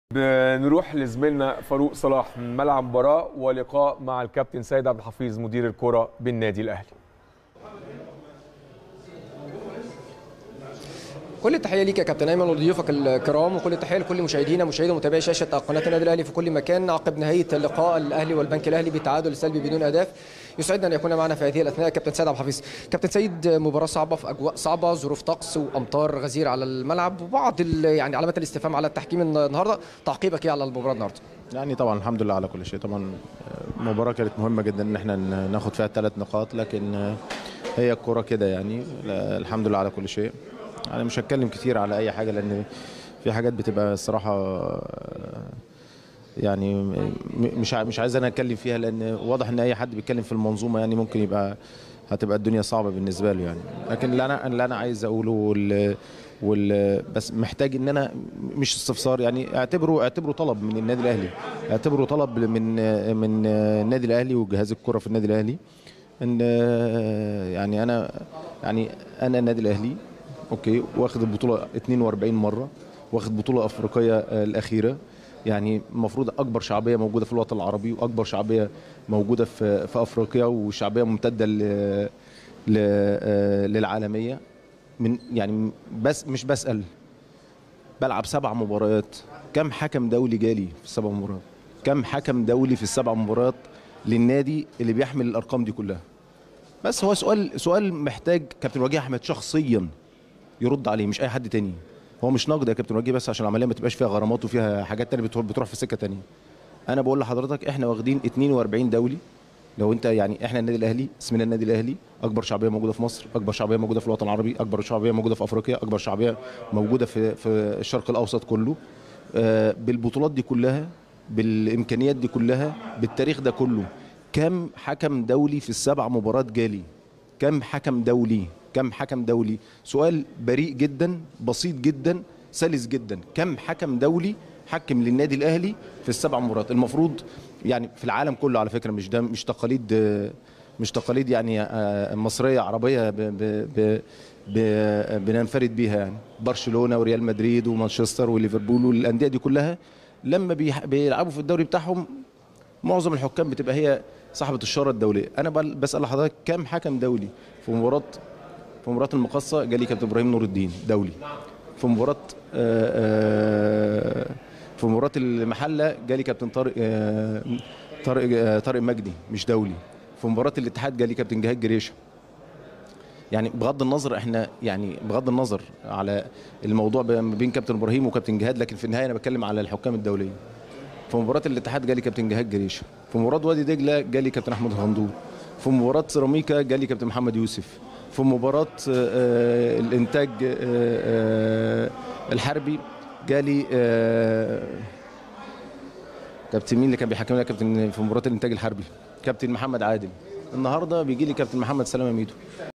بنروح لزميلنا فاروق صلاح من ملعب مباراة ولقاء مع الكابتن سيد عبد الحفيظ مدير الكرة بالنادي الأهلي كل التحيه ليك يا كابتن ايمن وضيوفك الكرام وكل التحيه لكل مشاهدينا مشاهدي ومتابعي شاشه قناه النادي الاهلي في كل مكان عقب نهايه اللقاء الاهلي والبنك الاهلي بالتعادل السلبي بدون اهداف يسعدنا ان يكون معنا في هذه الاثناء كابتن سيد عبد الحفيظ كابتن سيد مباراه صعبه في اجواء صعبه ظروف طقس وامطار غزيره على الملعب وبعض ال- يعني علامات الاستفهام على التحكيم النهارده تعقيبك ايه على المباراه النهارده يعني طبعا الحمد لله على كل شيء طبعا المباراة كانت مهمة جدا ان احنا ناخد فيها ثلاث نقاط لكن هي الكرة كده يعني لا، الحمد لله على كل شيء انا مش هتكلم كتير على اي حاجة لان في حاجات بتبقى الصراحة يعني م- مش ع- مش عايز انا اتكلم فيها لان واضح ان اي حد بيتكلم في المنظومة يعني ممكن يبقى هتبقى الدنيا صعبة بالنسبة له يعني لكن اللي انا اللي انا عايز اقوله وال وال بس محتاج ان انا مش استفسار يعني اعتبره اعتبره طلب من النادي الاهلي اعتبره طلب من من النادي الاهلي وجهاز الكرة في النادي الاهلي ان يعني انا يعني انا النادي الاهلي اوكي واخد البطولة 42 مرة واخد بطولة افريقية آه، الاخيرة يعني المفروض اكبر شعبيه موجوده في الوطن العربي واكبر شعبيه موجوده في في افريقيا وشعبيه ممتده ل ل- آه، للعالميه من يعني بس مش بسال بلعب سبع مباريات كم حكم دولي جالي في السبع مباريات كم حكم دولي في السبع مباريات للنادي اللي بيحمل الارقام دي كلها بس هو سؤال سؤال محتاج كابتن وجيه احمد شخصيا يرد عليه مش اي حد تاني هو مش نقد يا كابتن وجيه بس عشان العمليه ما تبقاش فيها غرامات وفيها حاجات تانية بتروح, بتروح في سكه تانية انا بقول لحضرتك احنا واخدين 42 دولي لو انت يعني احنا النادي الاهلي اسمنا النادي الاهلي اكبر شعبيه موجوده في مصر اكبر شعبيه موجوده في الوطن العربي اكبر شعبيه موجوده في افريقيا اكبر شعبيه موجوده في في الشرق الاوسط كله آه، بالبطولات دي كلها بالامكانيات دي كلها بالتاريخ ده كله كم حكم دولي في السبع مباريات جالي كم حكم دولي كم حكم دولي سؤال بريء جدا بسيط جدا سلس جدا كم حكم دولي حكم للنادي الاهلي في السبع مباريات المفروض يعني في العالم كله على فكره مش ده مش تقاليد آه، مش تقاليد يعني آه، مصريه عربيه ب ب ب ب بننفرد بيها يعني برشلونه وريال مدريد ومانشستر وليفربول والانديه دي كلها لما بيح- بيلعبوا في الدوري بتاعهم معظم الحكام بتبقى هي صاحبه الشاره الدوليه انا بل- بسال حضرتك كم حكم دولي في مباراه في مباراه المقصه جالي كابتن ابراهيم نور الدين دولي في مباراه آه، آه، في مباراه المحله جالي كابتن طارق آه، طارق آه، طارق مجدي مش دولي في مباراه الاتحاد جالي كابتن جهاد جريشه يعني بغض النظر احنا يعني بغض النظر على الموضوع ما بين كابتن ابراهيم وكابتن جهاد لكن في النهايه انا بتكلم على الحكام الدوليه في مباراه الاتحاد جالي كابتن جهاد جريشه في مباراه وادي دجله جالي كابتن احمد الغندور في مباراه سيراميكا جالي كابتن محمد يوسف في مباراه آه، الانتاج آه، آه، الحربي جالي آه، كابتن مين اللي كان بيحكم لنا كابتن في مباراه الانتاج الحربي كابتن محمد عادل النهارده بيجي لي كابتن محمد سلامه ميدو